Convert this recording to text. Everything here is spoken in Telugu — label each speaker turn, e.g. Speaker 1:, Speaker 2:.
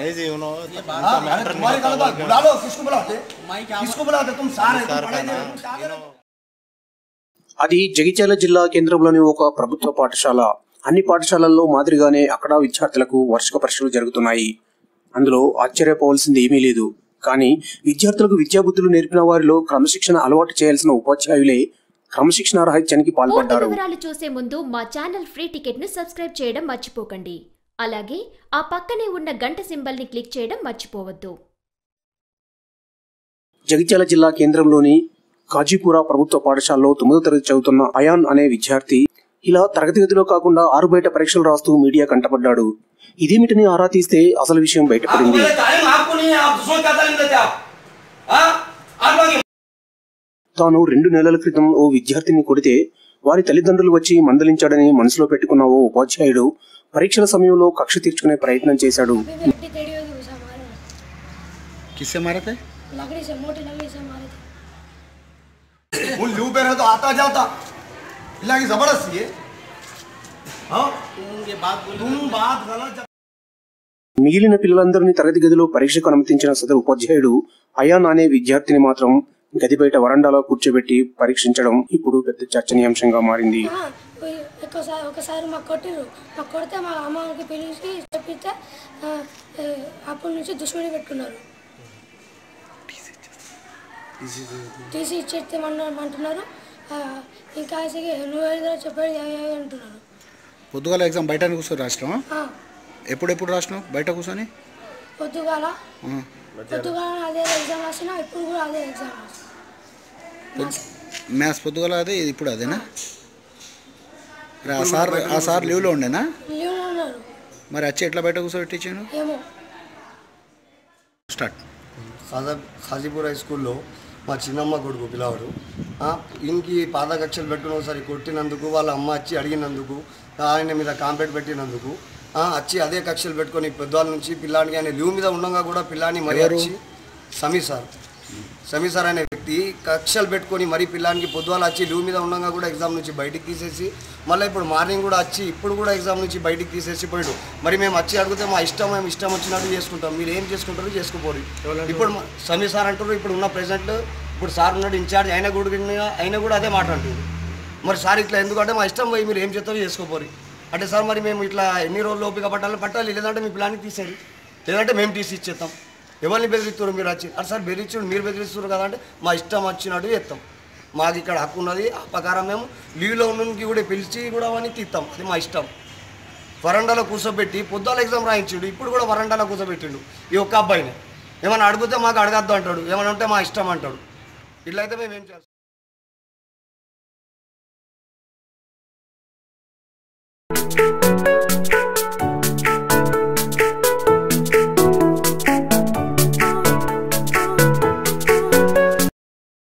Speaker 1: है जी उन्होंने
Speaker 2: हाँ, अरे तुम्हारे गलत बात बुला लो किसको बुलाते किसको बुलाते तुम सारे तुम
Speaker 1: सर
Speaker 2: पढ़ाई
Speaker 1: का
Speaker 2: दे
Speaker 1: नाम
Speaker 2: रहे हो, तुम क्या कर रहे हो?
Speaker 3: అది జగిత్యాల జిల్లా కేంద్రంలోని ఒక ప్రభుత్వ పాఠశాల అన్ని పాఠశాలల్లో మాదిరిగానే అక్కడ విద్యార్థులకు వార్షిక పరీక్షలు జరుగుతున్నాయి అందులో ఆశ్చర్యపోవాల్సింది ఏమీ లేదు కానీ విద్యార్థులకు విద్యాబుద్ధులు నేర్పిన వారిలో క్రమశిక్షణ అలవాటు చేయాల్సిన ఉపాధ్యాయులే క్రమశిక్షణ రాహిత్యానికి
Speaker 4: పూర్తి
Speaker 3: పాల్పడ్డారు
Speaker 4: వివరాలు చూసే ముందు మా ఛానల్ ఫ్రీ టికెట్ ను సబ్స్క్రైబ్ చేయడం మర్చిపోకండి అలాగే ఆ పక్కనే ఉన్న గంట సింబల్ ని క్లిక్ చేయడం మర్చిపోవద్దు
Speaker 3: జగిత్యాల జిల్లా కేంద్రంలోని కాజీపుర ప్రభుత్వ పాఠశాలలో తొమ్మిదో తరగతి చదువుతున్న అయాన్ అనే విద్యార్థి ఇలా తరగతి గదిలో కాకుండా ఆరు బయట పరీక్షలు రాస్తూ మీడియా కంటపడ్డాడు ఇదేమిటని ఆరా తీస్తే అసలు విషయం
Speaker 2: आपको
Speaker 3: బయటపడింది
Speaker 2: मेरे तालीम आपको नहीं है आप दूसरों को क्या तालीम देते आप हाँ आप लोग
Speaker 3: తాను రెండు నెలల క్రితం ఓ విద్యార్థిని కొడితే వారి తల్లిదండ్రులు వచ్చి మందలించాడని మనసులో పెట్టుకున్న ఓ ఉపాధ్యాయుడు పరీక్షల సమయంలో కక్ష తీర్చుకునే ప్రయత్నం చేశాడు
Speaker 5: लकड़ी टेढ़ी होगी उसे मारे
Speaker 1: किससे मारे थे
Speaker 5: लकड़ी से मोटी लकड़ी से मारे थे
Speaker 2: वो लू पे रहे तो आता जाता इला की जबरदस्ती है हाँ तुम बात गलत जब-
Speaker 3: మిగిలిన పిల్లలందరినీ తరగతి గదిలో పరీక్షకు అనుమతించిన సదరు ఉపాధ్యాయుడు అయాన్ అనే విద్యార్థిని మాత్రం గది బయట వరండాలో కూర్చోబెట్టి పరీక్షించడం ఇప్పుడు పెద్ద చర్చనీయాంశంగా మారింది
Speaker 5: ఆ, పోయి ఒకసారి ఒకసారి మాకు కొట్టిర్రు మాకు కొడితే మా అమ్మకి పిలిచి చెప్తే ఆ, ఏ, అప్పటి నుంచి దుష్మని పెట్టుకున్నారు టీసీ ఇచ్చేస్తే అంటున్నారు ఆ, ఇంకా అసలు నువ్వు ఏదో చెప్పాడు ఏ- ఏ అంటున్నారు
Speaker 1: పొద్దుగాల ఎగ్జామ్ బయట కూర్చొని రాసినావా
Speaker 5: ఆ,
Speaker 1: ఎప్పుడెప్పుడు రాసినావు బయట కూర్చొని
Speaker 5: పొద్దుగాల
Speaker 1: ఆ.
Speaker 5: పొద్దుగాల అదే ఎగ్జామ్ రాసినా ఇప్పుడు కూడా అదే ఎగ్జామ్ రాసిన
Speaker 1: మ్యాథ్స్ పొద్దుగాల అదే ఇది ఇప్పుడు అదేనా మరి ఆ సార్ ఆ సార్ లీవ్లో ఉండేనా
Speaker 5: లీవ్లో ఉన్నారు
Speaker 1: మరి వచ్చి ఎట్లా బయట కూర్చోబెట్టించాను
Speaker 5: ఏమో
Speaker 1: స్టార్ట్
Speaker 6: ఖాజా ఖాజీపూర్ హై స్కూల్లో మా చిన్నమ్మ కొడుకు పిల్లవాడు ఆ, ఈయనకి పాదకక్షలు పెట్టుకుని ఒకసారి కొట్టినందుకు వాళ్ళ అమ్మ వచ్చి అడిగినందుకు ఆయన మీద కాంప్లైంట్ పెట్టినందుకు ఆ, వచ్చి అదే కక్షలు పెట్టుకొని పెద్దవాళ్ళ నుంచి పిల్లాడికి ఆయన లీవ్ మీద ఉండగా కూడా పిల్లాడిని మరి
Speaker 1: ఎవరు?
Speaker 6: వచ్చి సమీ సార్ సమీ సార్ అనే వ్యక్తి కక్షలు పెట్టుకొని మరి పిల్లానికి పొద్దువాల వచ్చి లీవ్ మీద ఉండగా కూడా ఎగ్జామ్ నుంచి బయటికి తీసేసి మళ్ళీ ఇప్పుడు మార్నింగ్ కూడా వచ్చి ఇప్పుడు కూడా ఎగ్జామ్ నుంచి బయటికి తీసేసి పోయాడు మరి మేము వచ్చి అడిగితే మా ఇష్టం మేము ఇష్టం వచ్చినట్టు చేసుకుంటాం మీరు ఏం చేసుకుంటారో చేసుకోపోరు ఇప్పుడు మా- సమీ సార్ అంటారు ఇప్పుడు ఉన్న ప్రెసెంట్ ఇప్పుడు సార్ ఉన్నాడు ఇన్ఛార్జ్ అయినా కూడా అయినా కూడా అదే మాట అంటుంది మరి సార్ ఇట్లా ఎందుకంటే మా ఇష్టం పోయి మీరు ఏం చేస్తారో చేసుకోపోరు అంటే సార్ మరి మేము ఇట్లా ఎన్ని రోజులు ఓపిక పట్టాలి పట్టాలి లేదంటే మీ ప్లాన్కి తీసేది లేదంటే మేము తీసి ఇచ్చేస్తాం ఎవరిని బెదిరిస్తారు మీరు వచ్చి అరే సార్ బెదిరించారు మీరు బెదిరిస్తారు కదా అంటే మా ఇష్టం వచ్చినట్టు చేస్తాం మాకు ఇక్కడ హక్కు ఉన్నది ఆ ప్రకారం మేము లీవ్లో ఉన్నకి కూడా పిలిచి కూడా అవన్నీ తీస్తాం అది మా ఇష్టం వరండాలో కూర్చోబెట్టి పొద్దుల ఎగ్జామ్ రాయించాడు ఇప్పుడు కూడా వరండాలో కూర్చోబెట్టిండు ఈ ఒక్క అబ్బాయిని ఏమైనా అడిగితే మాకు అడగద్దు అంటాడు ఏమైనా ఉంటే మా ఇష్టం అంటాడు ఇట్లయితే మేము ఏం చేస్తాం